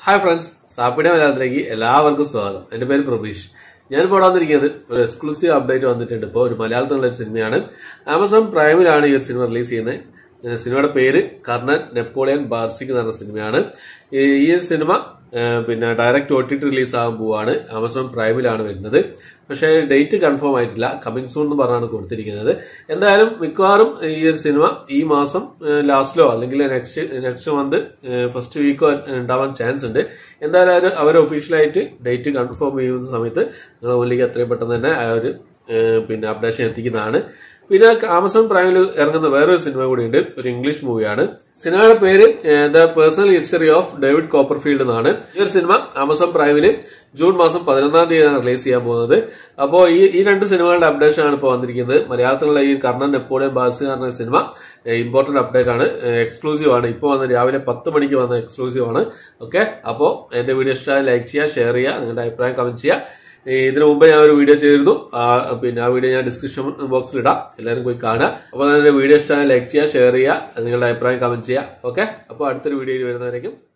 hi friends സാപ്പിയുടെ മലയാളത്തിലേക്ക് എല്ലാവർക്കും സ്വാഗതം എന്റെ പേര് പ്രബീഷ് ഞാനിപ്പോൾ വന്നിരിക്കുന്നത് ഒരു എക്സ്ക്ലൂസീവ് അപ്ഡേറ്റ് വന്നിട്ടുണ്ട് ഇപ്പോൾ ഒരു മലയാളത്തിലുള്ള ഒരു സിനിമയാണ് ആമസോൺ പ്രൈമിലാണ് ഈ ഒരു സിനിമ റിലീസ് ചെയ്യുന്നത് ഏഹ് സിനിമയുടെ പേര് കർണൻ നെപ്പോളിയൻ ബാർസിക് എന്ന് പറഞ്ഞ സിനിമയാണ് ഈ ഈ ഒരു സിനിമ ഏഹ് പിന്നെ direct O T T release ആകാൻ പോവാണ് ആമസോൺ പ്രൈമിലാണ് വരുന്നത് പക്ഷേ ഡേറ്റ് കൺഫേം ആയിട്ടില്ല കമ്മിങ് സൂൺ എന്ന് പറഞ്ഞാണ് കൊടുത്തിരിക്കുന്നത് എന്തായാലും മിക്കവാറും ഈ ഒരു സിനിമ ഈ മാസം ലാസ്റ്റിലോ അല്ലെങ്കിൽ നെക്സ്റ്റ് നെക്സ്റ്റ് മന്ത് ഫസ്റ്റ് വീക്കോ ഉണ്ടാവാൻ ചാൻസ് ഉണ്ട് എന്തായാലും അവർ അവർ ഒഫീഷ്യലായിട്ട് ഡേറ്റ് കൺഫേം ചെയ്യുന്ന സമയത്ത് നിങ്ങൾ മുന്നിലേക്ക് എത്രയും പെട്ടെന്ന് തന്നെ ആ ഒരു ഏഹ് പിന്നെ അപ്ഡേഷൻ എത്തിക്കുന്നതാണ് പിന്നെ ആമസോൺ പ്രൈമിൽ ഇറങ്ങുന്ന വേറൊരു സിനിമ കൂടിയുണ്ട് ഒരു ഇംഗ്ലീഷ് മൂവിയാണ് സിനിമയുടെ പേര് the personal history of David Copperfield എന്നാണ് ഈ ഒരു സിനിമ ആമസോൺ പ്രൈമില് ജൂൺ മാസം പതിനൊന്നാം തീയതിയാണ് റിലീസ് ചെയ്യാൻ പോകുന്നത് അപ്പോൾ ഈ ഈ രണ്ട് സിനിമകളുടെ അപ്ഡേഷൻ ആണ് ഇപ്പോൾ വന്നിരിക്കുന്നത് മലയാളത്തിലുള്ള ഈ കർണൻ നെപ്പോളിയൻ ബാസ് പറഞ്ഞ സിനിമ ഇമ്പോർട്ടന്റ് അപ്ഡേറ്റ് ആണ് എക്സ്ക്ലൂസീവ് ആണ് ഇപ്പോൾ വന്ന് രാവിലെ പത്ത് മണിക്ക് വന്ന എക്സ്ക്ലൂസീവ് ആണ് ഓക്കെ അപ്പോൾ എന്റെ വീഡിയോ ഇഷ്ടമായി ലൈക്ക് ചെയ്യുക ഷെയർ ചെയ്യുക നിങ്ങളുടെ അഭിപ്രായം കമന്റ് ചെയ്യുക ഈ ഇതിനു മുമ്പ് ഞാൻ ഒരു വീഡിയോ ചെയ്തിരുന്നു ആ, പിന്നെ ആ വീഡിയോ ഞാൻ ഡിസ്ക്രിപ്ഷൻ ബോക്സിൽ ഇടാം എല്ലാവരും പോയി കാണുക അപ്പോൾ അതിന്റെ വീഡിയോ ഇഷ്ടമായി ലൈക്ക് ചെയ്യുക ഷെയർ ചെയ്യുക നിങ്ങളുടെ അഭിപ്രായം കമന്റ് ചെയ്യുക ഓക്കെ അപ്പോൾ അടുത്തൊരു വീഡിയോയിൽ വരുന്നവരേക്കും